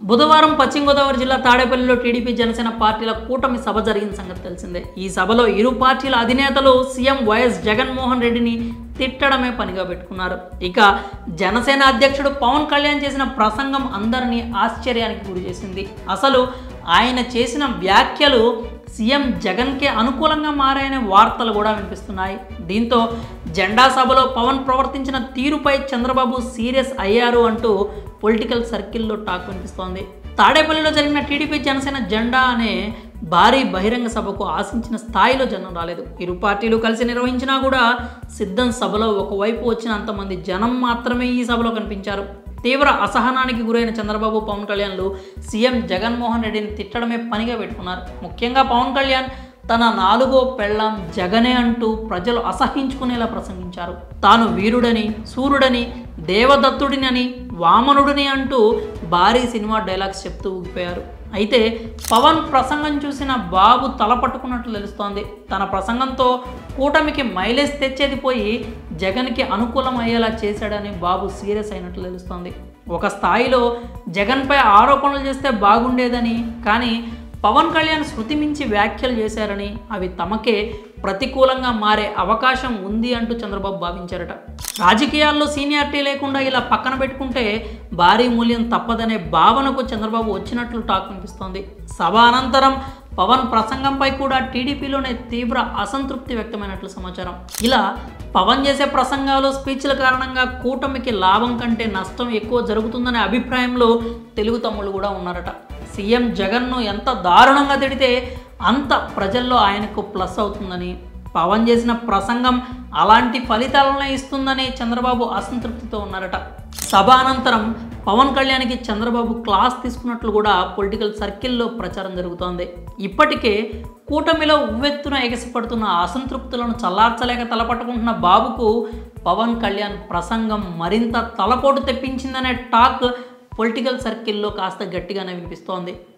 బుధవారం పశ్చిమ గోదావరి జిల్లా తాడేపల్లిలో టీడీపీ జనసేన పార్టీల కూటమి సభ జరిగిన సంగతి తెలిసిందే ఈ సభలో ఇరు పార్టీల అధినేతలు సీఎం వైఎస్ జగన్మోహన్ రెడ్డిని తిట్టడమే పనిగా పెట్టుకున్నారు ఇక జనసేన అధ్యక్షుడు పవన్ కళ్యాణ్ చేసిన ప్రసంగం అందరినీ ఆశ్చర్యానికి గురి చేసింది అసలు ఆయన చేసిన వ్యాఖ్యలు సీఎం జగన్కే అనుకూలంగా మారాయనే వార్తలు కూడా వినిపిస్తున్నాయి దీంతో జెండా సభలో పవన్ ప్రవర్తించిన తీరుపై చంద్రబాబు సీరియస్ అయ్యారు అంటూ పొలిటికల్ సర్కిల్లో టాక్ వినిపిస్తోంది తాడేపల్లిలో జరిగిన టీడీపీ జనసేన జెండా అనే భారీ బహిరంగ సభకు ఆశించిన స్థాయిలో జనం రాలేదు ఇరు పార్టీలు కలిసి నిర్వహించినా కూడా సిద్ధం సభలో ఒకవైపు వచ్చినంతమంది జనం మాత్రమే ఈ సభలో కనిపించారు తీవ్ర అసహనానికి గురైన చంద్రబాబు పవన్ కళ్యాణ్లు సీఎం జగన్మోహన్ రెడ్డిని తిట్టడమే పనిగా పెట్టుకున్నారు ముఖ్యంగా పవన్ కళ్యాణ్ తన నాలుగో పెళ్ళాం జగనే అంటూ ప్రజలు అసహించుకునేలా ప్రసంగించారు తాను వీరుడని సూర్యుడని దేవదత్తుడినని వామనుడిని అంటూ భారీ సినిమా డైలాగ్స్ చెప్తూ ఊగిపోయారు అయితే పవన్ ప్రసంగం చూసిన బాబు తల పట్టుకున్నట్లు తెలుస్తోంది తన ప్రసంగంతో కూటమికి మైలేజ్ తెచ్చేది పోయి జగన్కి అనుకూలం అయ్యేలా చేశాడని బాబు సీరియస్ అయినట్లు తెలుస్తోంది ఒక స్థాయిలో జగన్పై ఆరోపణలు చేస్తే బాగుండేదని కానీ పవన్ కళ్యాణ్ శృతి మించి వ్యాఖ్యలు చేశారని అవి తమకే ప్రతికూలంగా మారే అవకాశం ఉంది అంటూ చంద్రబాబు భావించారట రాజకీయాల్లో సీనియారిటీ లేకుండా ఇలా పక్కన పెట్టుకుంటే భారీ మూల్యం తప్పదనే భావనకు చంద్రబాబు వచ్చినట్లు టాక్ వినిపిస్తోంది సభ అనంతరం పవన్ ప్రసంగంపై కూడా టీడీపీలోనే తీవ్ర అసంతృప్తి వ్యక్తమైనట్లు సమాచారం ఇలా పవన్ చేసే ప్రసంగాలు స్పీచ్ల కారణంగా కూటమికి లాభం కంటే నష్టం ఎక్కువ జరుగుతుందనే అభిప్రాయంలో తెలుగు తమ్ముళ్ళు కూడా ఉన్నారట సీఎం జగన్ను ఎంత దారుణంగా తిడితే అంత ప్రజల్లో ఆయనకు ప్లస్ అవుతుందని పవన్ చేసిన ప్రసంగం అలాంటి ఫలితాలనే ఇస్తుందని చంద్రబాబు అసంతృప్తితో ఉన్నారట సభ అనంతరం పవన్ కళ్యాణ్కి చంద్రబాబు క్లాస్ తీసుకున్నట్లు కూడా పొలిటికల్ సర్కిల్లో ప్రచారం జరుగుతోంది ఇప్పటికే కూటమిలో ఉవ్వెత్తున ఎగసిపడుతున్న అసంతృప్తులను చల్లార్చలేక తలపట్టుకుంటున్న బాబుకు పవన్ కళ్యాణ్ ప్రసంగం మరింత తలపోటు తెప్పించిందనే టాక్ పొలిటికల్ సర్కిల్లో కాస్త గట్టిగానే వినిపిస్తోంది